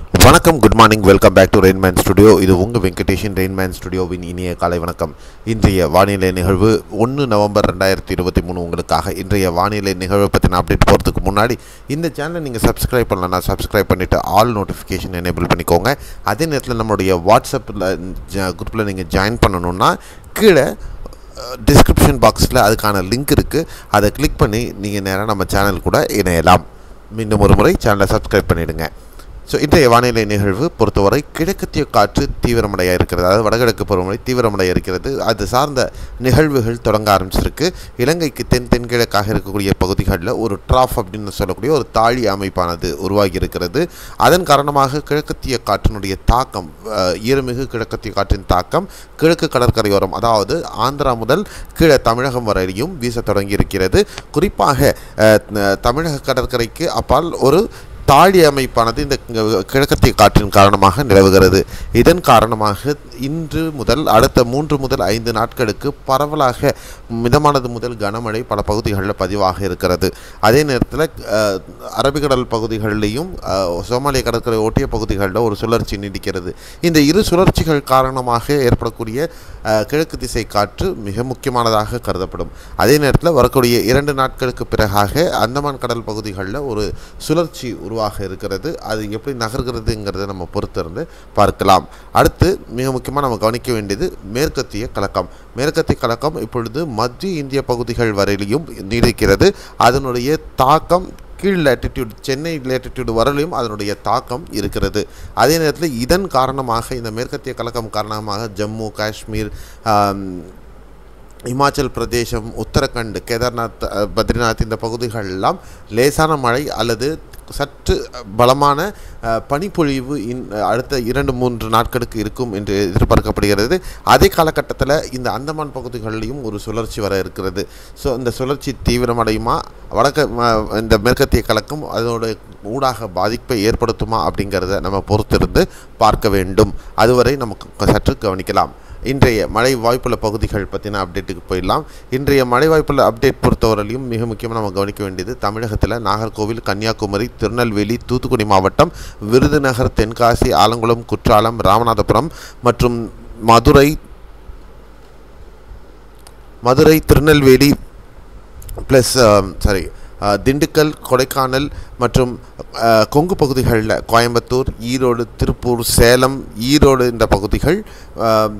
வணக்கம் good morning welcome back to Rainman studio இது உங்கள் வெங்கடேஷன் ரெயின்மேன் ஸ்டுடியோவின் இனிய காலை வணக்கம் இன்றைய வானிலை நிகழ்வு ஒன்று நவம்பர் ரெண்டாயிரத்தி இருபத்தி மூணு உங்களுக்காக இன்றைய வானிலை நிகழ்வை பற்றின அப்டேட் போகிறதுக்கு முன்னாடி இந்த சேனலை நீங்கள் சப்ஸ்கிரைப் பண்ணலன்னா சப்ஸ்கிரைப் பண்ணிவிட்டு ஆல் நோட்டிஃபிகேஷன் எனேபிள் பண்ணிக்கோங்க அதே நேரத்தில் நம்மளுடைய வாட்ஸ்அப்பில் குரூப்பில் நீங்கள் ஜாயின் பண்ணணுன்னா கீழே டிஸ்கிரிப்ஷன் பாக்ஸில் அதுக்கான லிங்க் இருக்குது அதை கிளிக் பண்ணி நீங்கள் நேராக நம்ம சேனல் கூட இணையலாம் மீண்டும் ஒரு முறை சேனலை சப்ஸ்கிரைப் பண்ணிவிடுங்க ஸோ இன்றைய வானிலை நிகழ்வு பொறுத்தவரை கிழக்கத்திய காற்று தீவிரமடைய இருக்கிறது அதாவது வடகிழக்கு பருவமழை தீவிரமடைய இருக்கிறது அது சார்ந்த நிகழ்வுகள் தொடங்க ஆரம்பிச்சிருக்கு இலங்கைக்கு தென் தென்கிழக்காக இருக்கக்கூடிய பகுதிகளில் ஒரு ட்ராஃப் அப்படின்னு சொல்லக்கூடிய ஒரு தாழி அமைப்பானது உருவாகி இருக்கிறது அதன் காரணமாக கிழக்கத்திய காற்றினுடைய தாக்கம் அஹ், ஈரமிகு கிழக்கத்திய காற்றின் தாக்கம் கிழக்கு கடற்கரையோரம் அதாவது ஆந்திரா முதல் கீழே தமிழகம் வரையிலும் வீச தொடங்கி இருக்கிறது குறிப்பாக அஹ், ந- தமிழக கடற்கரைக்கு அப்பால் ஒரு தாழி அமைப்பானது இந்த க- கிழக்கத்திய காற்றின் காரணமாக நிலவுகிறது இதன் காரணமாக இன்று முதல் அடுத்த மூன்று முதல் ஐந்து நாட்களுக்கு பரவலாக மிதமானது முதல் கனமழை பல பகுதிகளில் பதிவாக இருக்கிறது அதே நேரத்தில் அஹ், அரபிக்கடல் பகுதிகளிலையும் அஹ், சோமாலிய கடற்கரை ஒட்டிய பகுதிகளில் ஒரு சுழற்சி நீடிக்கிறது இந்த இரு சுழற்சிகள் காரணமாக ஏற்படக்கூடிய அஹ், கிழக்கு திசை காற்று மிக முக்கியமானதாக கருதப்படும் அதே நேரத்தில் வரக்கூடிய இரண்டு நாட்களுக்கு பிறகாக அந்தமான் கடல் பகுதிகளில் ஒரு சுழற்சி உருவாக இருக்கிறது அது எப்படி நகர்கிறதுங்கிறத நம்ம பொறுத்திருந்து பார்க்கலாம் அடுத்து மிக முக்கியமாக நம்ம கவனிக்க வேண்டியது மேற்கத்திய கலக்கம் மேற்கத்திய கலக்கம் இப்பொழுது மத்திய இந்திய பகுதிகள் வரையிலும் நீடிக்கிறது அதனுடைய தாக்கம் கீழ் லேட்டிடியூட் சென்னை லேட்டிடியூட் வரலையும் அதனுடைய தாக்கம் இருக்கிறது அதே நேரத்தில் இதன் காரணமாக இந்த மேற்கத்திய கலக்கம் காரணமாக ஜம்மு காஷ்மீர் ஆம், இமாச்சல் பிரதேசம் உத்தரகண்ட் கேதார்நாத் அஹ், பத்ரிநாத் இந்த பகுதிகள் எல்லாம் லேசான மழை அல்லது சற்று பலமான அஹ், பனிப்பொழிவு இன் அடுத்த இரண்டு மூன்று நாட்களுக்கு இருக்கும் என்று எதிர்பார்க்கப்படுகிறது அதே காலகட்டத்தில் இந்த அந்தமான் பகுதிகளிலையும் ஒரு சுழற்சி வர இருக்கிறது ஸோ இந்த சுழற்சி தீவிரமடையுமா வடக்க ம- இந்த மேற்கத்திய கலக்கம் அதோட ஊடாக பாதிப்பை ஏற்படுத்துமா அப்படிங்கிறத நம்ம பொறுத்திருந்து பார்க்க வேண்டும் அதுவரை நமக்கு சற்று கவனிக்கலாம் இன்றைய மழை வாய்ப்புள்ள பகுதிகள் பற்றின அப்டேட்டுக்கு போயிடலாம் இன்றைய மழை வாய்ப்புள்ள அப்டேட் பொறுத்தவரையிலும் மிக முக்கியமாக நம்ம கவனிக்க வேண்டியது தமிழகத்தில் நாகர்கோவில் கன்னியாகுமரி திருநெல்வேலி தூத்துக்குடி மாவட்டம் விருதுநகர் தென்காசி ஆலங்குளம் குற்றாலம் ராமநாதபுரம் மற்றும் மதுரை மதுரை திருநெல்வேலி ப்ளஸ் சாரி திண்டுக்கல் கொடைக்கானல் மற்றும் அஹ், கொங்கு பகுதிகளில் கோயம்புத்தூர் ஈரோடு திருப்பூர் சேலம் ஈரோடு இந்த பகுதிகள் அஹ்,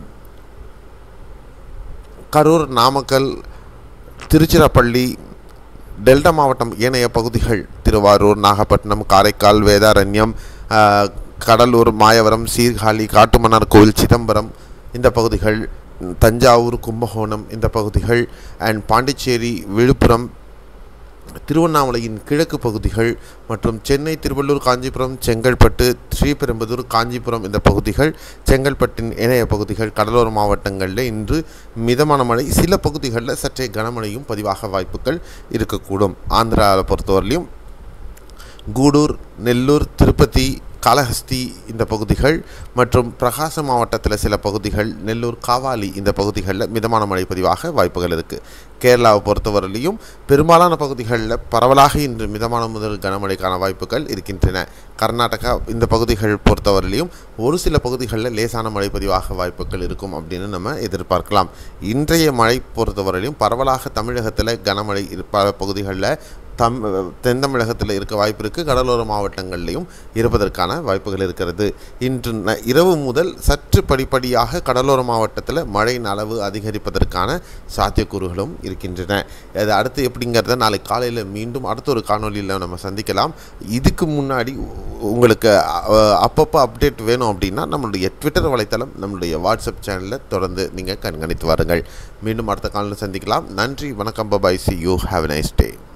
கரூர் நாமக்கல் திருச்சிராப்பள்ளி டெல்டா மாவட்டம் ஏனைய பகுதிகள் திருவாரூர் நாகப்பட்டினம் காரைக்கால் வேதாரண்யம் ஆஹ், கடலூர் மாயவரம் சீர்காழி காட்டுமன்னார் கோவில் சிதம்பரம் இந்த பகுதிகள் தஞ்சாவூர் கும்பகோணம் இந்த பகுதிகள் அண்ட் பாண்டிச்சேரி விழுப்புரம் திருவண்ணாமலையின் கிழக்கு பகுதிகள் மற்றும் சென்னை திருவள்ளூர் காஞ்சிபுரம் செங்கல்பட்டு ஸ்ரீபெரும்புதூர் காஞ்சிபுரம் இந்த பகுதிகள் செங்கல்பட்டின் இணைய பகுதிகள் கடலோர மாவட்டங்களில் இன்று மிதமான மழை சில பகுதிகளில் சற்றே கனமழையும் பதிவாக வாய்ப்புகள் இருக்கக்கூடும் ஆந்திராவை பொறுத்தவரையிலும் கூடூர் நெல்லூர் திருப்பதி காளஹஸ்தி இந்த பகுதிகள் மற்றும் பிரகாசம் மாவட்டத்தில் சில பகுதிகள் நெல்லூர் காவாலி இந்த பகுதிகளில் மிதமான மழை பதிவாக வாய்ப்புகள் இருக்குது கேரளாவை பொறுத்தவரையிலையும் பெரும்பாலான பகுதிகளில் பரவலாக இன்று மிதமான முதல் கனமழைக்கான வாய்ப்புகள் இருக்கின்றன கர்நாடகா இந்த பகுதிகள் பொறுத்தவரையிலையும் ஒரு சில பகுதிகளில் லேசான மழை பதிவாக வாய்ப்புகள் இருக்கும் அப்படின்னு நம்ம எதிர்பார்க்கலாம் இன்றைய மழை பொறுத்தவரையிலும் பரவலாக தமிழகத்தில் கனமழை இரு- பல பகுதிகளில் தம் தென் தமிழகத்தில் இருக்க வாய்ப்பு இருக்குது கடலோர மாவட்டங்கள்லையும் இருப்பதற்கான வாய்ப்புகள் இருக்கிறது இன்று ந- இரவு முதல் சற்று படிப்படியாக கடலோர மாவட்டத்தில் மழையின் அளவு அதிகரிப்பதற்கான சாத்தியக்கூறுகளும் இருக்கின்றன அது அடுத்து எப்படிங்கிறத நாளை காலையில் மீண்டும் அடுத்த ஒரு காணொலியில் நம்ம சந்திக்கலாம் இதுக்கு முன்னாடி உ- உங்களுக்கு அ- அப்பப்போ அப்டேட் வேணும் அப்படின்னா நம்மளுடைய ட்விட்டர் வலைத்தளம் நம்மளுடைய வாட்ஸ்அப் சேனலில் தொடர்ந்து நீங்கள் கண்காணித்து வாருங்கள் மீண்டும் அடுத்த காலையில் சந்திக்கலாம் நன்றி வணக்கம் bye bye see you have nice day